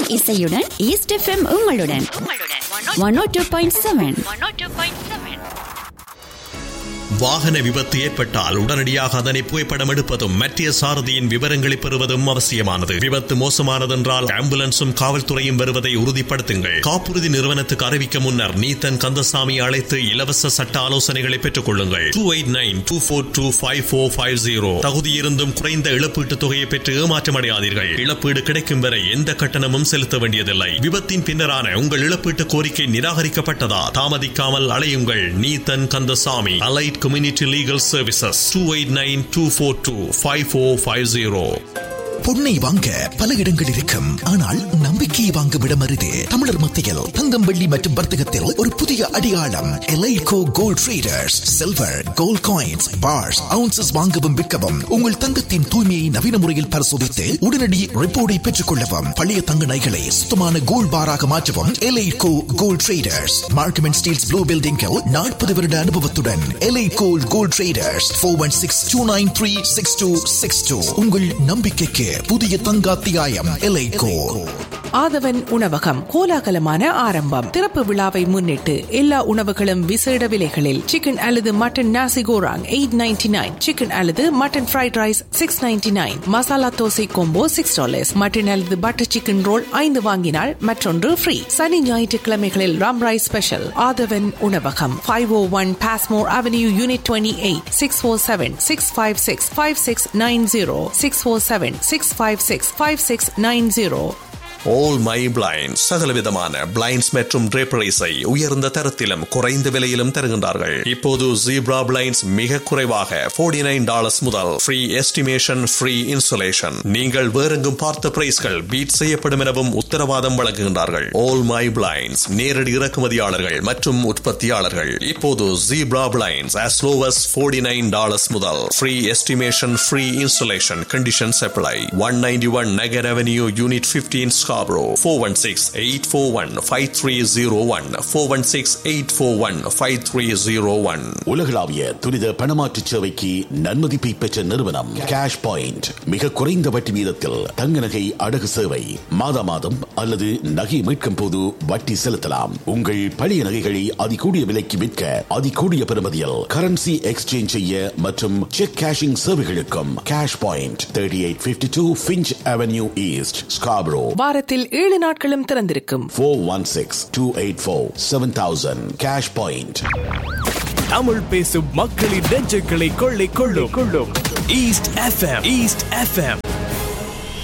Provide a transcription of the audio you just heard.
இசையுடன் east FM உங்களுடன் one O two point seven வாகன விபத்து ஏற்பட்டால் உடனடியாக அதனை புகைப்படம் எடுப்பதும் மத்திய சாரதியின் விவரங்களை பெறுவதும் அவசியமானது விபத்து மோசமானதென்றால் ஆம்புலன்ஸும் காவல்துறையும் வருவதை உறுதிப்படுத்துங்கள் காப்புறுதி நிறுவனத்துக்கு அறிவிக்க முன்னர் நீத்தன் கந்தசாமி அழைத்து இலவச சட்ட ஆலோசனைகளை பெற்றுக் கொள்ளுங்கள் two eight nine two four two five four five zero தகுதியிருந்தும் குறைந்த இழப்பீட்டுத் தொகையை பெற்று ஏமாற்றமடையாதீர்கள் இழப்பீடு கிடைக்கும் வரை எந்த கட்டணமும் செலுத்த வேண்டியதில்லை விபத்தின் பின்னரான உங்கள் இழப்பீட்டு கோரிக்கை நிராகரிக்கப்பட்டதா தாமதிக்காமல் அலையுங்கள் Neethan Kandasamy allied community legal services two eight nine two four two five four five zero பொன்னை வாங்க பல இடங்கள் இருக்கும் ஆனால் நம்பிக்கையை வாங்கும் இடம் அரிது தமிழர் மத்தியில் தங்கம் வெள்ளி மற்றும் வர்த்தகத்தில் ஒரு புதிய அடியாளம் எலைகோ gold traders silver gold coins bars ounces வாங்கவும் விற்கவும் உங்கள் தங்கத்தின் தூய்மையை நவீன முறையில் பரிசோதித்து உடனடி ரிப்போர்ட்டை பெற்றுக் கொள்ளவும் பழைய தங்க நகைகளை சுத்தமான கோல்ட் பாராக மாற்றவும் எலைகோ gold traders Markham and Steeles blue பில்டிங்கில் நாற்பது வருட அனுபவத்துடன் எலைகோ gold traders four one six two nine three six two six two உங்கள் நம்பிக்கைக்கு புதிய தங்காத்தியாயம் எலைகோ ஆதவன் உணவகம் கோலாகலமான ஆரம்பம் திறப்பு விழாவை முன்னிட்டு எல்லா உணவுகளும் விசேட விலைகளில் சிக்கன் அல்லது mutton nasi goreng eight ninety nine chicken அல்லது mutton fried rice six ninety nine masala dosa combo six dollars mutton அல்லது பட்டர் சிக்கன் ரோல் ஐந்து வாங்கினால் மற்றொன்று ஃப்ரீ சனி ஞாயிற்றுக்கிழமைகளில் ராம் ரைஸ் ஸ்பெஷல் ஆதவன் உணவகம் five O one Passmore avenue unit twenty eight six four seven six five six five six nine zero six four seven six five six five six nine zero all my blind சகலவிதமான blinds மற்றும் draperies-ஐ உயர்ந்த தரத்திலும் குறைந்த விலையிலும் தருகின்றார்கள் இப்போது zebra blinds மிக குறைவாக 49 நைன் டாலர்ஸ் முதல் ஃப்ரீ எஸ்டிமேஷன் ஃப்ரீ இன்சுலேஷன் நீங்கள் வேறெங்கும் பார்த்த பிரைஸ்கள் பீட் செய்யப்படும் எனவும் உத்தரவாதம் வழங்குகின்றார்கள் ஆல் மை பிளைண்ட்ஸ் நேரடி இறக்குமதியாளர்கள் மற்றும் உற்பத்தியாளர்கள் இப்போது zebra blinds as low as 49 nine dollars முதல் free estimation free insulation conditions apply one ninety one Nugget avenue unit fifteen Scarborough 416-841-5301 416-841-5301 உலகளாவிய துரித பணமாற்று சேவைக்கு நன்மதிப்பை பெற்ற நிறுவனம் கேஷ் பாயிண்ட் மிக குறைந்த வட்டி வீதத்தில் தங்க நகை அடகு சேவை மாதா மாதம் அல்லது நகை மீட்கும் போது வட்டி செலுத்தலாம் உங்கள் பழைய நகைகளை அதிகூடிய விலைக்கு விற்க அதிகூடிய பெறுமதியில் கரன்சி எக்ஸ்சேஞ்ச் செய்ய மற்றும் செக் கேஷிங் சேவைகளுக்கும் cash point thirty eight fifty two Finch avenue east Scarborough வாரத்தில் ஏழு நாட்களும் திறந்திருக்கும் four one six two eight four seven thousand cash point தமிழ் பேசும் மக்களின் நெஞ்சங்களை கொள்ளை கொள்ளும் கொள்ளும் ஈஸ்ட் எஃப்எம் ஈஸ்ட் எஃப்எம்